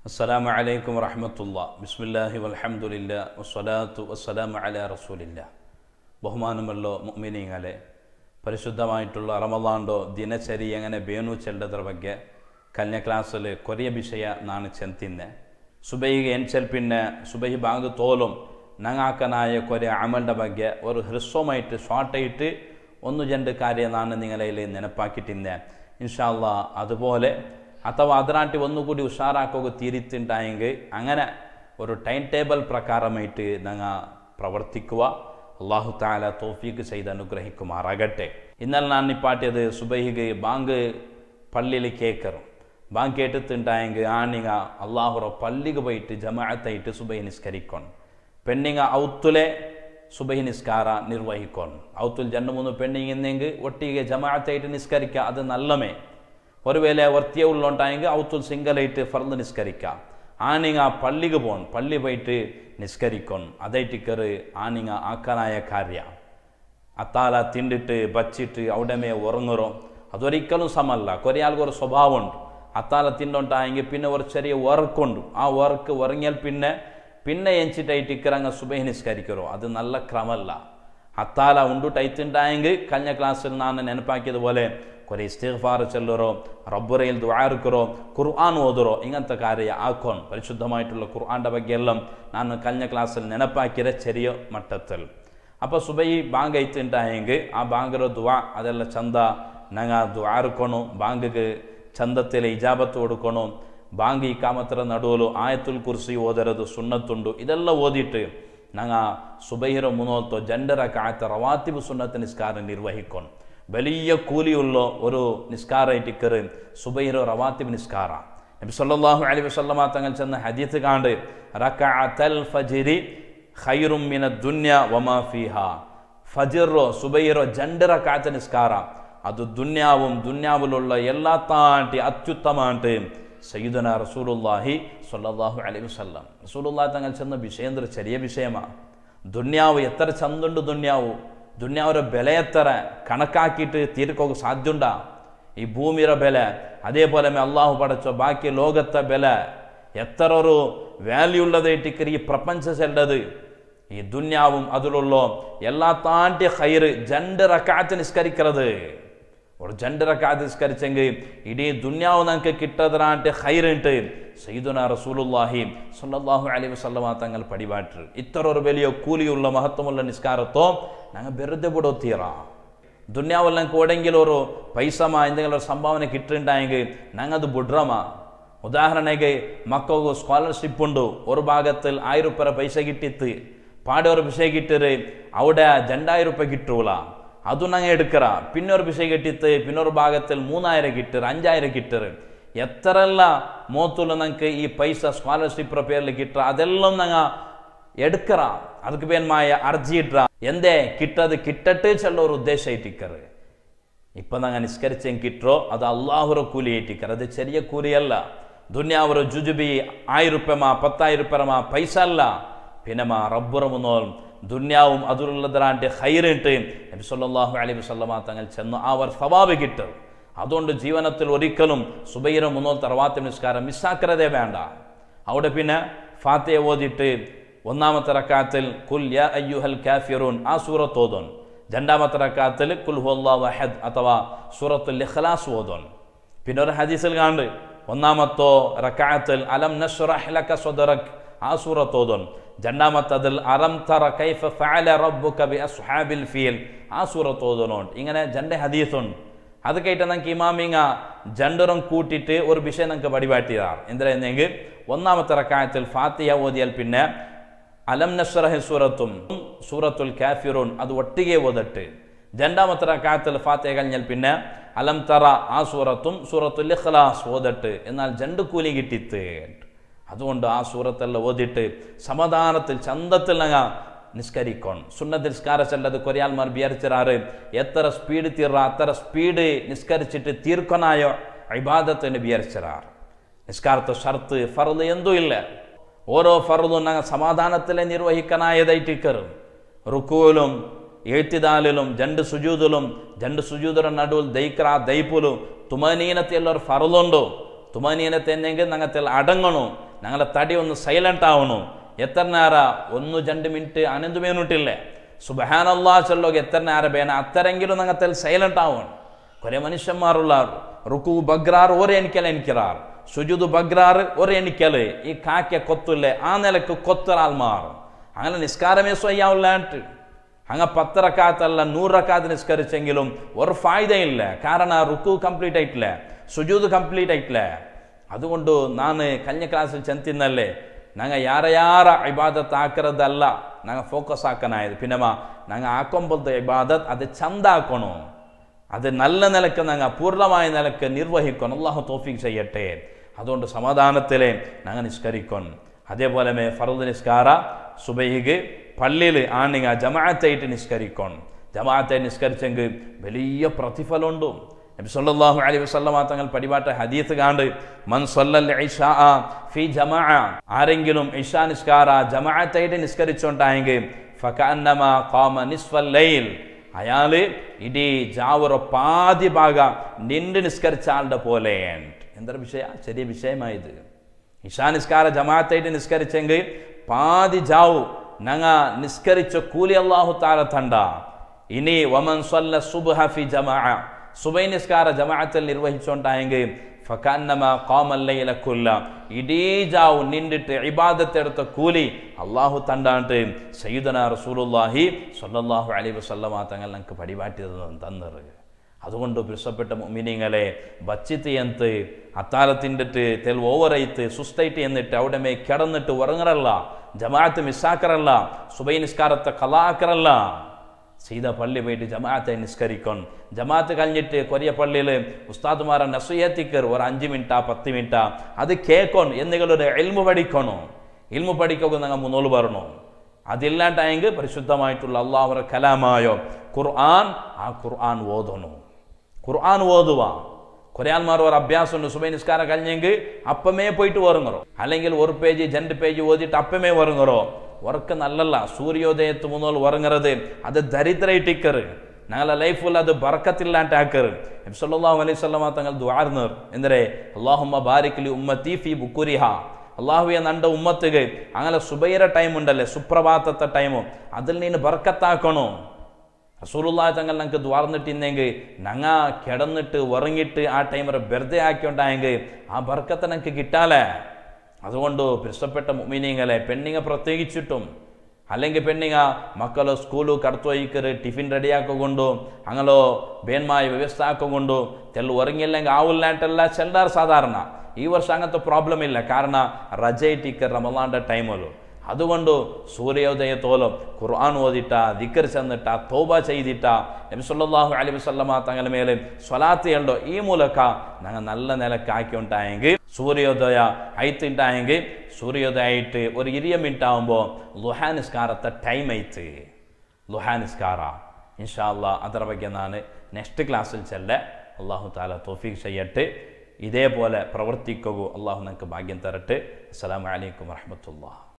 അസ്സലാമു അലൈക്കും വറഹമത്തുള്ള ബിസ്മില്ലാഹി വൽഹംദുലില്ല വസ്സലാത്തു വസ്സലാമു അല റസൂലില്ല ബഹുമാനമല്ലോ മുഅ്മിനീങ്ങളെ പരിശുദ്ധമായിട്ടുള്ള റമദാണ്ടോ ದಿನಚರಿ ಎങ്ങനെ ಬೇನು ಚೆಲ್ಲದ್ರ ಬಗ್ಗೆ ಕನ್ಯಾ ಕ್ಲಾಸಲ್ಲಿ ಕೊರಿಯ ವಿಷಯ ನಾನು ಚೆಂತಿದ್ದೆ ಸುಬೈಗೆ ಏನು ಚೆಲ್ಪಿನ್ನೆ ಸುಬೈ ಬಾಂಗ್ തോലും ഞങ്ങാക്കനായ കുറേ അമലിൻ്റെ ಬಗ್ಗೆ ഒരു ഹ്രസ്വമായിട്ട് ഷോർട്ടായിട്ട് ഒന്ന് രണ്ട് കാര്യം ನಾನು നിങ്ങളയിൽ ನೆನಪಾക്കിಟ್ಟಿದ್ದೆ ഇൻഷാല്ല അതുപോലെ ಅಥವಾ ಅದರಾಂಟಿ ഒന്നുകൂടി ഉഷാറാക്കുക തീരുത്തുണ്ടായെങ്കിൽ അങ്ങനെ ഒരു ടൈം ടേബിൾ പ്രകാരമായിട്ട് ഞങ്ങൾ പ്രവർത്തിക്കുക അള്ളാഹു താല തോഫീക്ക് ചെയ്ത് അനുഗ്രഹിക്കുമാറാകട്ടെ ഇന്നലെ ഞാൻ നിപ്പാട്ടിയത് സുബൈഹിക്ക് ബാങ്ക് പള്ളിയിൽ കേക്കറും ബാങ്ക് കേട്ടിട്ടുണ്ടായെങ്കിൽ ആണിങ്ങ അള്ളാഹുറ പള്ളിക്ക് പോയിട്ട് ജമാഅത്തായിട്ട് സുബൈ നിസ്കരിക്കണം പെണ്ണിങ്ങ ഔത്തുലെ സുബൈ നിസ്കാര നിർവഹിക്കണം ഔത്തുൽ രണ്ട് മൂന്ന് പെണ്ണിങ് ഇന്നെങ്കിൽ ഒട്ടിಗೆ ജമാഅത്തായിട്ട് നിസ്കരിക്കുക അത് നല്ലമേ ഒരു വേല വർത്തിയ ഉള്ളുണ്ടായെങ്കിൽ ഔത്തുൽ സിംഗലായിട്ട് ഫർദ് നിസ്കരിക്കാം ആണിങ്ങ പള്ളിക്ക് പോകണം പള്ളി പോയിട്ട് നിസ്കരിക്കണം അതായിട്ട് കയറി ആണിങ്ങ ആക്കാനായ കാര്യ അത്താല തിണ്ടിട്ട് ബച്ചിട്ട് അവിടെമേ ഉറങ്ങുറോ അതൊരിക്കലും സമല്ല കുറേ ആൾക്കൊരു സ്വഭാവമുണ്ട് അത്താല തിണ്ടുണ്ടായെങ്കിൽ പിന്നെ ഒരു ചെറിയ വർക്കുണ്ട് ആ വർക്ക് ഉറങ്ങിയാൽ പിന്നെ പിന്നെ എഞ്ചിട്ടായിട്ട് ഇക്കറങ്ങ സുബൈ നിസ്കരിക്കറോ അത് നല്ല ക്രമല്ല അത്താല ഉണ്ടുട്ടൈത്തുണ്ടായെങ്കിൽ കഴിഞ്ഞ ക്ലാസ്സിൽ ഞാൻ ನೆನಪಾക്കിയതുപോലെ കുറേ ഇസ്തിഗ്ഫാർ ചെല്ലറോ റബ്ബുറയിൽ ദ്വാരക്കറോ ഖുർആൻ ഓതുറോ ഇങ്ങനത്തെ കാര്യ ആക്കോൺ പരിശുദ്ധമായിട്ടുള്ള ഖുർആൻ്റെ ബഗ്ಗೆയെല്ലാം ನಾನು കഴിഞ്ഞ ക്ലാസ്സിൽ ನೆನಪಾക്കിയ ചെറിയ മട്ടത്തിൽ അപ്പോൾ സുബൈ ബാങ്ക് ಐತುಂಟಾയെങ്കിൽ ಆ ಬಾಂಗರ ದುವಾ ಅದೆಲ್ಲ ಚಂದ ನಂಗ ದ್ವಾರಕೊಣು ಬಾಂಗಿಗೆ ಚಂದത്തിൽ ಇಜಾಬತ್ತು കൊടുക്കണു ബാങ്ക് ഈ കാമത്ര നടുവಲು ആയത്തുൽ കുർസി ഓതരത് സുന്നത്തുണ്ട് ഇതെല്ലാം ഓതിയിട്ട് ഞങ്ങ സുബൈഹിറ മുന്നോത്തോ ജണ്ടര കാത്ത റവാത്തിബ് സുന്നത്ത് നിസ്കാരം നിർവഹിക്കണം വലിയ കൂലിയുള്ള ഒരു നിസ്കാരമായിട്ട് കയറി സുബൈഹിറ റവാത്തിബ് നിസ്കാര നബി സല്ലല്ലാഹു അലൈഹി വസല്ലമ തങ്ങൾ ചെന്ന ഹദീത്ത് കാണ്ട് റകഅത്തൽ ഫജ്രി ഖൈറും മിന ദുന്യ വമാ ഫീഹ ഫജിറോ സുബൈറോ ജണ്ടര കാത്ത നിസ്കാര അത് ദുന്യാവും ദുന്യാവിലുള്ള എല്ലാ താണ്ടി അത്യുത്തമായിട്ട് സയ്യിദന റസൂലുല്ലാഹി സല്ലല്ലാഹു അലൈഹി വസല്ലം റസൂലുള്ളാഹി തങ്ങൾ ചെന്ന വിഷയം എന്തൊരു ചെറിയ വിഷയമാണ് ദുന്യാവ് എത്ര ചന്തുണ്ട് ദുന്യാവ് ദുന്യാവിൻ്റെ ಬೆಲೆ എത്ര കണക്കാക്കിയിട്ട് തീർക്കുക സാധ്യത ഈ ഭൂമിയുടെ ಬೆಲೆ അതേപോലെ അള്ളാഹു പടച്ച ബാക്കി ലോകത്തെ ಬೆಲೆ എത്ര ഒരു വാല്യൂ ഉള്ളതായിട്ട് ഈ പ്രപഞ്ച ചെല്ലത് ഈ ദുന്യാവും അതിലുള്ള എല്ലാ താണ്ടി ഹൈറ് രണ്ട് റക്കാറ്റ് നിസ്കരിക്കുന്നത് ഒരു രണ്ട് റക്കാത്ത് നിസ്കരിച്ചെങ്കിൽ ഇടീ ദുന്യാവ് നമുക്ക് കിട്ടതിനാട്ട് ഹൈറുണ്ട് സയ്യിദുന റസൂലുല്ലാഹി സല്ലല്ലാഹു അലൈഹി വസല്ലമ തങ്ങൾ പടിപാട്ട് ഇത്ര ഒരു വലിയ കൂലിയുള്ള മഹത്വമുള്ള നിസ്കാരത്തോ ഞങ്ങൾ വെറുതെ ಬಿಡೋತೀರ ದುನ್ಯಾವಲ್ಲಿ ನಂಗೆ ಓಡೆಂಗಿಲ್ಲ ಅವರು ಪೈಸಮ ಎಂದೆಲ್ಲ ಸಂಭಾವನೆ കിട്ടുണ്ടായെങ്കിൽ ഞങ്ങത് ബുഡ്രമ ഉദാഹരണക്ക് മക്കൾക്ക് സ്കോളർഷിപ്പ് ഉണ്ട് ഒരു ഭാഗത്തിൽ ആയിരം റുപ്യ പൈസ കിട്ടിത്ത് പാടെ ഒരു വിഷയം കിട്ടര് അവിടെ രണ്ടായിരം റുപ്യ കിട്ടൂല ಅದು ನಂಗೆ എടുക്കറ പിന്നൊരു വിഷയം കിട്ടിത്ത് പിന്നൊരു ഭാഗത്തിൽ മൂന്നായിരം കിട്ടറ് അഞ്ചായിരം കിട്ടറ് എത്രല്ല മൂത്തുള്ള നമുക്ക് ഈ പൈസ സ്കോളർഷിപ്പ് പേരിൽ കിട്ടുക അതെല്ലാം ഞങ്ങ എടുക്കറ ಅದಕ್ಕೆ ಬೇನ್ಮಾಯ ಅರ್ಜಿ ಇಟ್ರ ಎಂದೇ ಕಿಟ್ಟದು ಕಿಟ್ಟಟ್ಟೇ ಚೆಲ್ಲೋ ഒരു ഉദ്ദേശമായിട്ടിക്കറ് ഇപ്പം ഞങ്ങൾ നിസ്കരിച്ചെങ്കിൽ കിട്ടോ അത് അള്ളാഹുറ കൂലി ഏറ്റിക്കറ് അത് ചെറിയ കൂലിയല്ല ദുന്യാവുറ ജുജുബി ആയിരം റുപ്യമാ പത്തായിരം റുപ്യമാ പൈസ അല്ല പിന്നെമാ റബ്ബുറ മുന്നോൾ ദുന്യാവും അതിലുള്ളതിനാണ്ട് ഹൈറിട്ട് നബി സല്ലല്ലാഹു അലൈഹി വസല്ലമ തങ്ങൾ ചെന്ന് അവർ സവാബ് കിട്ടും അതുകൊണ്ട് ജീവനത്തിൽ ഒരിക്കലും സുബൈര മുന്നോൾ തറവാത്തി നിസ്കാരം മിസ്സാക്കരുതേ വേണ്ട അവിടെ പിന്നെ ഫാത്തിയ ഓതിയിട്ട് ഒന്നാമത്തെ റക്കാത്തിൽ കുൽ യാ അയ്യുഹൽ കാഫിറൂൻ ആ സൂറത്ത് ഓതോൻ രണ്ടാമത്തെ റക്കാത്തിൽ കുൽ ഹുവല്ലാഹു അഹദ് അഥവാ സൂറത്തുൽ ഇഖ്ലാസ് ഓതോൻ പിന്നെ ഒരു ഹദീസിൽ കാണ്ട് ഒന്നാമത്തോ റക്കാത്തിൽ അലം നഷ്റഹ് ലക സദറക് ആ സൂറത്ത് ഓതോൻ രണ്ടാമത്തതിൽ അലം തറ കൈഫ ഫഅല റബ്ബുക ബി അസ്ഹാബിൽ ഫീൽ ആ സൂറത്ത് ഓതോനുണ്ട് ഇങ്ങനെ രണ്ട് ഹദീസുണ്ട് അത് കേട്ട് നമുക്ക് ഇമാമിങ്ങ ജണ്ടറും കൂട്ടിയിട്ട് ഒരു വിഷയം നമുക്ക് പടിപാട്ടിയതാണ് എന്തിനെങ്കിൽ ഒന്നാമത്തെ റക്കായത്തിൽ ഫാത്തിയ ഓതിയാൽ പിന്നെ അലം നഷ്റഹ് സൂറത്തും സൂറത്തുൽ കാഫിറൂൻ അത് ഒട്ടിಗೆ ഓതട്ട് രണ്ടാമത്തെ റക്കായത്തിൽ ഫാത്തിയ കഴിഞ്ഞാൽ പിന്നെ അലം തറ ആ സൂറത്തും സൂറത്തുൽ ഇഖ്ലാസ് ഓതട്ട് എന്നാൽ രണ്ട് കൂലി കിട്ടിത്ത് അതുകൊണ്ട് ആ സൂറത്തെല്ലാം ഓതിട്ട് സമാധാനത്തിൽ ചന്തത്തിൽ ഞങ്ങൾ നിസ്കരിക്കണം സുന്നത്ത് നിസ്കാര ചെല്ലത് കൊറിയാൽമാർ വിചാരിച്ചാറ് എത്ര സ്പീഡ് തീർറ അത്ര സ്പീഡ് നിസ്കരിച്ചിട്ട് തീർക്കനായോ ഇബാദത്തിന് വിചാരിച്ചാർ നിസ്കാരത്തെ ഷർത്ത് ഫർദ് എന്തും ഇല്ല ഓരോ ഫർദും ഞങ്ങൾ സമാധാനത്തിലെ നിർവഹിക്കാനായതായിട്ട് കയറും റുക്കുവിലും എഴുത്തിദാലിലും രണ്ട് സുജൂതിലും രണ്ട് സുജൂതര നടുവിൽ ദൈക്ര ദൈപ്പുലും തുമനീനത്തെ എല്ലാവരും ഫറലുണ്ടോ തുമനീനത്തെ എന്നെങ്കിൽ ഞങ്ങൾ അടങ്ങണു ഞങ്ങളെ തടി ഒന്ന് സൈലന്റ് ആവണു എത്ര നേര ഒന്ന് രണ്ട് മിനിറ്റ് അനന്ത് മിനിറ്റില്ലേ സുബഹാനല്ലാ ചൊല്ലോಗೆ എത്ര നേര ಬೇನ അത്തരെങ്കിലും ഞങ്ങൾ സൈലന്റ് ആവണം കുറേ മനുഷ്യന്മാരുള്ള റുക്കു ബഗ്രാർ ഒരു എണിക്കൽ എണിക്കിറാർ സുജുദ് ബഗ്രാർ ഒരു എണിക്കല് ഈ കാക്ക കൊത്തില്ലേ ആ നിലക്ക് കൊത്തൊരാൾ മാറും അങ്ങനെ നിസ്കാരമേ സ്വയ്യാവില്ലാണ്ട് അങ്ങ് പത്ത് റക്കാത്തല്ല നൂറ് റക്കാത്ത് നിസ്കരിച്ചെങ്കിലും ഒരു ഫായ്ദയില്ല കാരണം റുക്കു കംപ്ലീറ്റ് ആയിട്ടില്ല സുജൂദ് കംപ്ലീറ്റ് ആയിട്ടില്ല അതുകൊണ്ട് ನಾನು കഴിഞ്ഞ ക്ലാസ്സിൽ ചെന്തിന്നല്ലേ ഞങ്ങൾ യാರ ಯಾರ ಇಬಾದತ್ ಹಾಕಿರೋದಲ್ಲ ഞങ്ങൾ ഫോക്കസ് ആക്കാനായത് പിന്നെ ഞങ്ങൾ ആക്കുമ്പോഴത്തെ ഇബാദത്ത് അത് ചന്ത ആക്കണോ അത് നല്ല നിലക്ക് ഞങ്ങൾ പൂർണ്ണമായ നിലക്ക് നിർവഹിക്കണം അള്ളാഹു തോഫിക് ചെയ്യട്ടെ അതുകൊണ്ട് സമാധാനത്തിലെ ഞങ്ങൾ നിസ്കരിക്കണം അതേപോലെ മേ ഫറദ് നിസ്കാര സുബൈഹിക്ക് പള്ളിയിൽ ആണിങ്ങ ജമാഅത്തായിട്ട് നിസ്കരിക്കണം ജമാഅത്തായി നിസ്കരിച്ചെങ്കിൽ വലിയ പ്രതിഫലമുണ്ട് നബി സല്ലല്ലാഹു അലൈഹി വസല്ലമ തങ്ങൾ പടിപാട്ട ഹദീസ് കാണ്ട് മൻ സല്ലൽ ഇശാ ഫി ജമാഅ ആരെങ്കിലും ഇശാ നിസ്കാര ജമാഅത്തായിട്ട് നിസ്കരിച്ചോണ്ടായെങ്കിൽ ഫകഅന്നമ ഖാമ നിസ്ഫൽ ലൈൽ അയാള് ഇടീ ജാവറ പാതി ഭാഗ നിണ്ട് നിസ്കരിച്ച ആളുടെ പോലെ എന്തൊരു വിഷയ ചെറിയ വിഷയമായത് ഇഷാ നിസ്കാര ജമാഅത്തായിട്ട് നിസ്കരിച്ചെങ്കിൽ പാതി ജാവു ഞങ്ങ നിസ്കരിച്ച കൂലി അള്ളാഹു താര തണ്ട ഇനി വമൻ സ്വല്ല സുബ്ഹ ഫി ജമാഅ സുബൈ നിസ്കാര ജമാഅത്തിൽ നിർവഹിച്ചോണ്ടായെങ്കിൽ ഫക്കന്നമ കോമല്ലയില കൊല്ല ഇടീ ജാവ് നിന്നിട്ട് ഇബാദത്തെടുത്ത കൂലി അള്ളാഹു തണ്ടാണ്ട് സയ്യിദന റസൂലുല്ലാഹി സല്ലല്ലാഹു അലൈഹി വസല്ലമ തങ്ങൾ ഞങ്ങൾക്ക് പടിപാറ്റി തന്നത് അതുകൊണ്ട് പിരിസപ്പെട്ട മിനിങ്ങളെ ബച്ചിത്ത് എന്ത് അത്താലത്തിൻ്റെ തെൽ ഓവറൈത്ത് സുസ്റ്റൈറ്റ് എന്നിട്ട് അവിടെ മേ കിടന്നിട്ട് ഉറങ്ങറല്ല ജമാഅത്ത് മിസ്സാക്കറല്ല സുബൈ നിസ്കാരത്തെ കലാക്കറല്ല സീത പള്ളി പോയിട്ട് ജമാഅത്തെ നിസ്കരിക്കണം ജമാഅത്ത് കഴിഞ്ഞിട്ട് കൊറിയ പള്ളിയിൽ ഉസ്താദുമാരെ നസുയത്തിക്കർ ഒരു അഞ്ച് മിനിറ്റാ പത്ത് മിനിറ്റാ അത് കേൾക്കണം എന്തെങ്കിലും എൽമു പഠിക്കണം ഇൽമു പഠിക്കുക ഞങ്ങൾ മുന്നോട്ട് വരണോ അതില്ലാണ്ടായെങ്കിൽ പരിശുദ്ധമായിട്ടുള്ള അള്ളാഹുറെ കലാമായോ ഖുർആൻ ആ ഖുർആൻ ഓതണു ഖുർആൻ ഓതുക കുറേ ആൾമാർ ഒരു അഭ്യാസമുണ്ട് സുബൈ നിസ്കാരം കഴിഞ്ഞെങ്കിൽ അപ്പമേ പോയിട്ട് ഉറങ്ങറോ അല്ലെങ്കിൽ ഒരു പേജ് രണ്ട് പേജ് ഓതിയിട്ട് അപ്പമേ ഉറങ്ങറോ ഉറക്ക നല്ലല്ല സൂര്യോദയത്ത് മുന്നോൾ ഉറങ്ങറത് അത് ദരിദ്രയിട്ടിക്കറ് ഞങ്ങളെ ലൈഫിൽ അത് ബറക്കത്തില്ലാണ്ട് ആക്കറ് നബ്സല്ലാഹു അലൈഹി സ്വലമ തങ്ങൾ ദ്വാർന്നർ എന്തരേ അള്ളാഹുമ്മ ബാരിക്കലി ഉമ്മത്തി ഫി ബുക്കുരിഹ അള്ളാഹുയെ നണ്ട ഉമ്മത്തുക അങ്ങനെ സുബൈര ടൈം ഉണ്ടല്ലേ സുപ്രഭാതത്തെ ടൈമും അതിൽ നീನು ബർക്കത്താക്കണോ റസൂലുള്ളാ തങ്ങൾ ഞങ്ങൾക്ക് ദ്വാർന്നിട്ടിന്നെങ്കിൽ ഞങ്ങ കിടന്നിട്ട് ഉറങ്ങിയിട്ട് ആ ടൈം വെറുതെ ആക്കിയോണ്ടായെങ്കിൽ ആ ബർക്കത്ത് ഞങ്ങൾക്ക് കിട്ടാലേ അതുകൊണ്ട് പിരിസപ്പെട്ട മുമിനിങ്ങളെ പെണ്ണിങ്ങ പ്രത്യേകിച്ചിട്ടും അല്ലെങ്കിൽ പെണ്ണിങ്ങ ಮಕ್ಕಳು ಸ್ಕೂಲು ಕರ್ತೊಯ್ಕರು ಟಿಫಿನ್ ರೆಡಿ ಹಾಕೊಂಡು ಹಂಗಲೋ ಬೇನ್ಮಾಯ ವ್ಯವಸ್ಥೆ ಹಾಕೊಂಡು ತೆಲ್ಲು ಹೊರಂಗಿಲ್ಲಂಗೆ ಆವುಲ್ಲಾಂಟೆಲ್ಲ ಚೆಲ್ಲಾರ ಸಾಧಾರಣ ഈ വർഷം അങ്ങനത്തെ പ്രോബ്ലം ഇല്ല കാരണം റജ ഇട്ടിക്കർ റമലാന്റെ ടൈമല്ലോ അതുകൊണ്ട് സൂര്യോദയത്തോളം ഖുർആൻ ഓതിട്ട ദിക്കർ ചെന്നിട്ട തോബ ചെയ്തിട്ട നബിസല്ലാഹു അലൈഹി വസല്ലമ തങ്ങളുടെ മേലെ സ്വലാത്ത് ചെയ്യണ്ടോ ഈ മൂലಕ ഞങ്ങൾ നല്ല നിലക്ക് ആക്കിയുണ്ടായെങ്കിൽ സൂര്യോദയ ആയിട്ടുണ്ടായെങ്കിൽ സൂര്യോദയ ആയിട്ട് ഒരു ഇരിയ മിനിറ്റ് ആകുമ്പോൾ ലുഹാ നിസ്കാരത്തെ ടൈം ആയിട്ട് ലുഹാ നിസ്കാര ഇൻഷാല്ല ಅದರ ಬಗ್ಗೆ ನಾನು ನೆಕ್ಸ್ಟ್ ಕ್ಲಾಸಲ್ಲಿ ಚೆಲ್ಲೆ ಅಲ್ಲಾಹು ತಾಲ ತೋಫೀಕ್ ചെയ്യട്ടെ ഇതേപോലെ പ്രവർത്തിക്കൂ അള്ളാഹു നമുക്ക് ഭാഗ്യം തരട്ടെ അസ്സലാമു അലൈക്കും വറഹമത്തുള്ള